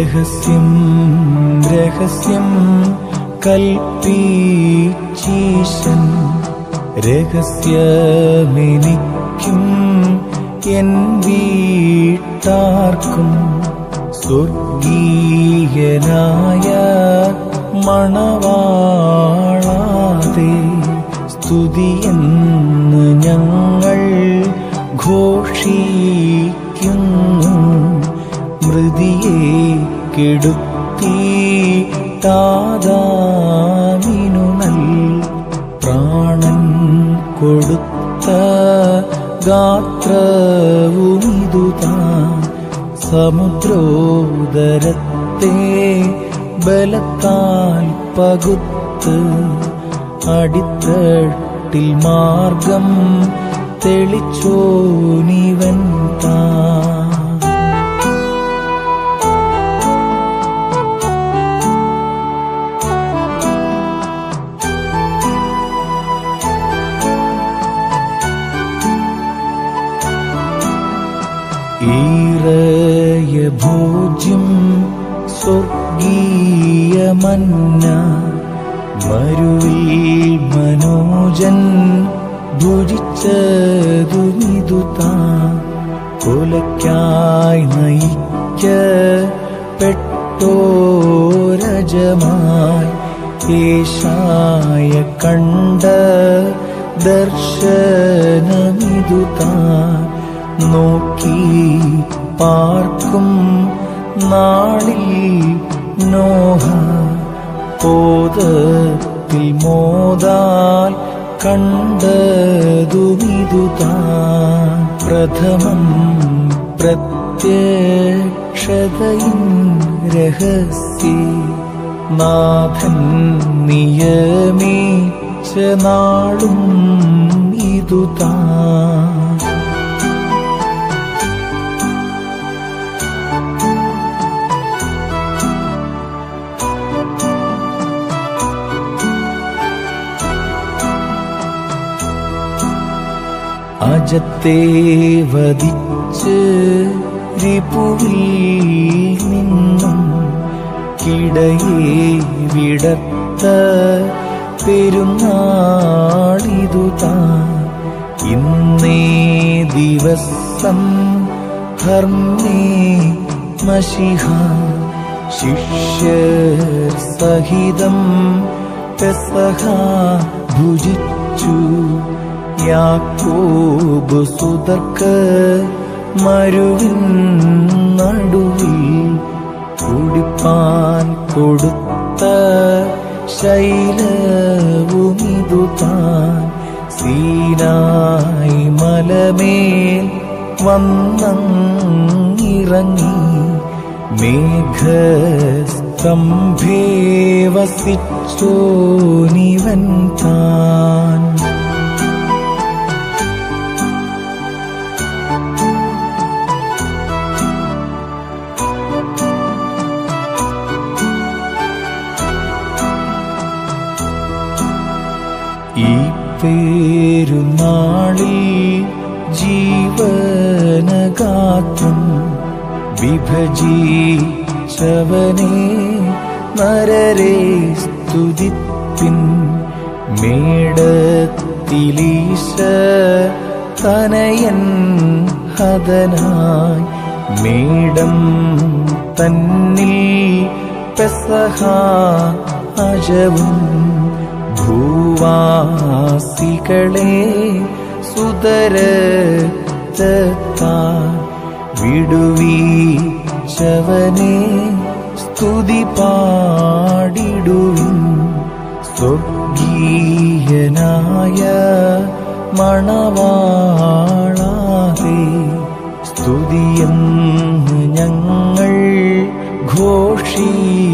രഹസ്യം രഹസ്യം കൽപ്പീച്ചീശൻ രഹസ്യമെനിക്കും എൻ വീട്ടാർക്കും സ്വർഗീയനായ മണവാളാതെ സ്തുതിയെന്ന് ഞങ്ങൾ ഘോഷിക്കുന്നു മൃതിയെ കെടുത്തി താതാമിനു നൽ പ്രാണൻ കൊടുത്ത ഗാത്രവുമിതുതാ സമുദ്രോദരത്തെ ബലത്താൽ പകുത്ത് അടിത്തട്ടിൽ മാർഗം തെളിച്ചോനിവൻ താ ഈറയ ഭോജ്യം സ്വർഗീയമന്ന മരുവിൽ മനോജൻ ഭുജിച്ചതുമിതുതാ കൊലയ്ക്കായി നയിക്ക പെട്ടോരജമായി ഏഷായ കണ്ട ദർശനമിതുതാ നോക്കി പാർക്കും നാളിൽ നോഹ പോതത്തിൽ മോതാൽ കണ്ടതുമിതുതാ പ്രഥമം പ്രത്യക്ഷതയിൻ രഹസ്യ നാഥൻ നിയമീച്ച നാളും ഇതുതാ അജത്തെ വധിച്ച് റിപുവിൽ നിന്നും കിടയെ വിടത്ത പെരുന്നാളിതുതാ ഇന്നേ ദിവസം ഹർമ്മേ മഷിഹ ശിഷ്യർ സഹിതം പെസഹ ഭുജിച്ചു യാക്കോബ് സുതർക്ക് മരുവിൻ നടുവിൽ കുടിപ്പാൻ കൊടുത്ത ശൈലവുമിതുതാൻ സീനായി മലമേൽ വന്നിറങ്ങി മേഘസ്തംഭേ വസിച്ചോനിവൻ താൻ ഈ പേരുനാളിൽ ജീവനഗാത്രം വിഭജിച്ചവനെ നരരെ സ്തുതിപ്പിൻ മേടത്തിലീശ തനയൻ ഹതനായി മേടം തന്നിൽ പെസഹ അജവും ഭൂവാസികളെ സുതരത്താ വിടുവീച്ചവനെ സ്തുതി പാടിടുവിൻ സ്വർഗീയനായ മണവാളാതെ സ്തുതിയെന്ന് ഞങ്ങൾ ഘോഷി